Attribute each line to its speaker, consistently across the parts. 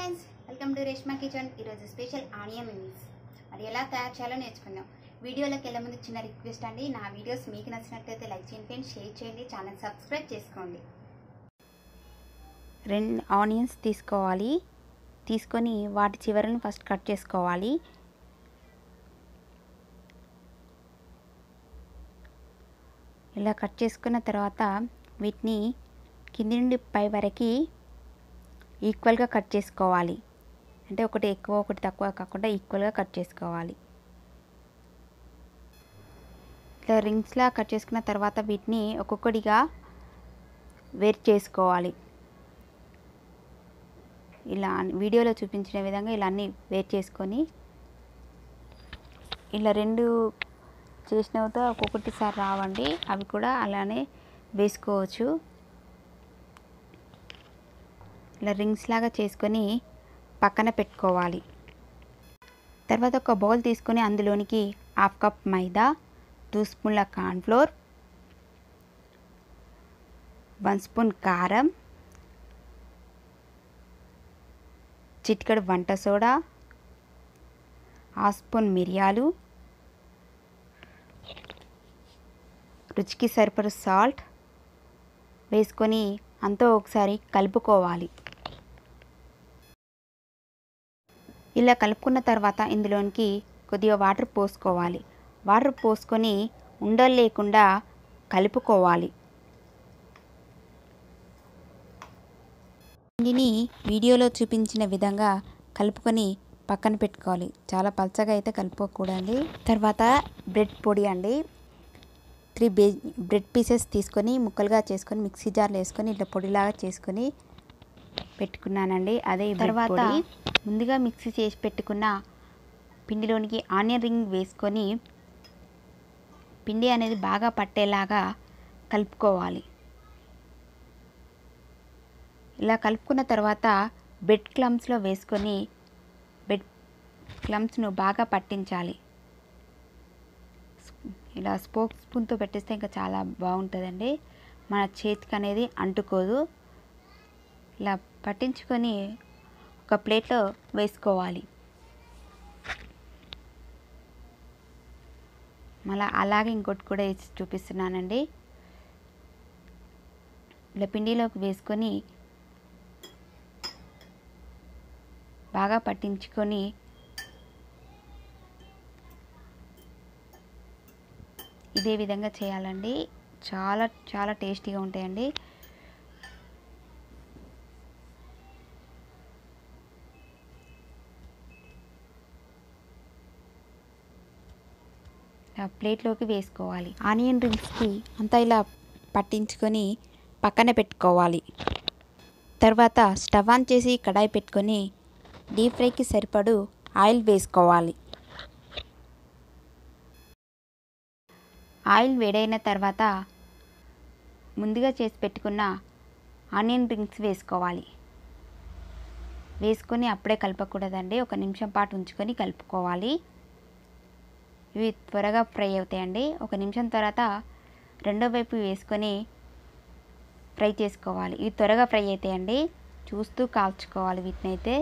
Speaker 1: friends welcome to Reshma kitchen ఈరోజు special onion wings మరి ఎలా తయారు చేయాలో నేర్చుకుందాం వీడియోలోకి వెళ్ళే ముందు చిన్న రిక్వెస్ట్ అండి నా వీడియోస్ మీకు నచ్చినట్లయితే లైక్ చేయండి ఫ్రెండ్స్ షేర్ చేయండి ఛానల్ సబ్స్క్రైబ్ చేసుకోండి రెండు ఆనియన్స్ తీసుకోవాలి తీసుకొని వాటి చివరను ఫస్ట్ కట్ చేసుకోవాలి ఇలా కట్ చేసుకున్న తర్వాత వీటిని కింది నుండి పై వరకు ఈక్వల్గా కట్ చేసుకోవాలి అంటే ఒకటి ఎక్కువ ఒకటి తక్కువ కాకుండా ఈక్వల్గా కట్ చేసుకోవాలి ఇట్లా రింగ్స్లా కట్ చేసుకున్న తర్వాత వీటిని ఒక్కొక్కటిగా వేరు చేసుకోవాలి ఇలా వీడియోలో చూపించిన విధంగా ఇలా అన్నీ వేరు చేసుకొని ఇలా రెండు చేసినవితో ఒక్కొక్కటి సారి రావండి అవి కూడా అలానే వేసుకోవచ్చు ఇలా రింగ్స్ లాగా చేసుకొని పక్కన పెట్టుకోవాలి తర్వాత ఒక బౌల్ తీసుకొని అందులోనికి హాఫ్ కప్ మైదా టూ స్పూన్ల కార్న్ఫ్లోర్ వన్ స్పూన్ కారం చిటికెడు వంట సోడా హాఫ్ స్పూన్ మిరియాలు రుచికి సరిపడు సాల్ట్ వేసుకొని అంతా ఒకసారి కలుపుకోవాలి ఇలా కలుపుకున్న తర్వాత ఇందులోనికి కొద్దిగా వాటర్ పోసుకోవాలి వాటర్ పోసుకొని ఉండలు లేకుండా కలుపుకోవాలి దీనిని వీడియోలో చూపించిన విధంగా కలుపుకొని పక్కన పెట్టుకోవాలి చాలా పలచగా అయితే కలుపుకోకూడదు తర్వాత బ్రెడ్ పొడి అండి త్రీ బే బ్రెడ్ పీసెస్ తీసుకొని ముక్కలుగా చేసుకొని మిక్సీ జార్లో వేసుకొని ఇట్లా పొడిలాగా చేసుకొని పెట్టుకున్నానండి అదే తర్వాత ముందుగా మిక్సీ చేసి పెట్టుకున్న పిండిలోనికి ఆనియన్ రింగ్ వేసుకొని పిండి అనేది బాగా పట్టేలాగా కలుపుకోవాలి ఇలా కలుపుకున్న తర్వాత బెడ్ క్లమ్స్లో వేసుకొని బెడ్ క్లమ్స్ను బాగా పట్టించాలి ఇలా స్పోక్ స్పూన్తో పెట్టేస్తే ఇంకా చాలా బాగుంటుందండి మన చేతికి అనేది అంటుకోదు ఇలా పట్టించుకొని ఒక ప్లేట్లో వేసుకోవాలి మళ్ళీ అలాగే ఇంకోటి కూడా వేసి చూపిస్తున్నానండి ఇలా పిండిలోకి వేసుకొని బాగా పట్టించుకొని ఇదే విధంగా చేయాలండి చాలా చాలా టేస్టీగా ఉంటాయండి ప్లేట్లోకి వేసుకోవాలి ఆనియన్ రింగ్స్కి అంతా ఇలా పట్టించుకొని పక్కన పెట్టుకోవాలి తర్వాత స్టవ్ ఆన్ చేసి కడాయి పెట్టుకొని డీప్ ఫ్రైకి సరిపడు ఆయిల్ వేసుకోవాలి ఆయిల్ వేడైన తర్వాత ముందుగా చేసి పెట్టుకున్న ఆనియన్ రింగ్స్ వేసుకోవాలి వేసుకొని అప్పుడే కలపకూడదండి ఒక నిమిషం పాటు ఉంచుకొని కలుపుకోవాలి ఇవి త్వరగా ఫ్రై అవుతాయండి ఒక నిమిషం తర్వాత రెండో వైపు వేసుకొని ఫ్రై చేసుకోవాలి ఇవి త్వరగా ఫ్రై అవుతాయండి చూస్తూ కాల్చుకోవాలి వీటిని అయితే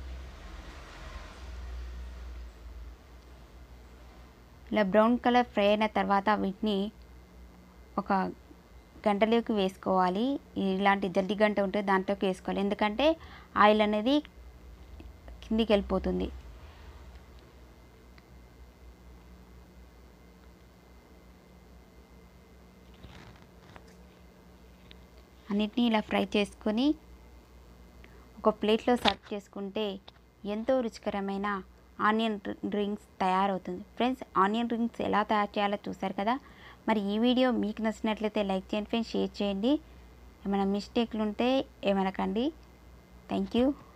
Speaker 1: ఇలా బ్రౌన్ కలర్ ఫ్రై అయిన తర్వాత వీటిని ఒక గంటలోకి వేసుకోవాలి ఇలాంటి జల్ది గంట ఉంటే దాంట్లోకి వేసుకోవాలి ఎందుకంటే ఆయిల్ అనేది కిందికి వెళ్ళిపోతుంది అన్నిటినీ ఇలా ఫ్రై చేసుకొని ఒక ప్లేట్లో సర్వ్ చేసుకుంటే ఎంతో రుచికరమైన ఆనియన్ రింగ్స్ తయారవుతుంది ఫ్రెండ్స్ ఆనియన్ రింగ్స్ ఎలా తయారు చేయాలో చూసారు కదా మరి ఈ వీడియో మీకు నచ్చినట్లయితే లైక్ చేయండి ఫ్రెండ్స్ షేర్ చేయండి ఏమైనా మిస్టేక్లు ఉంటే ఏమనకండి థ్యాంక్ యూ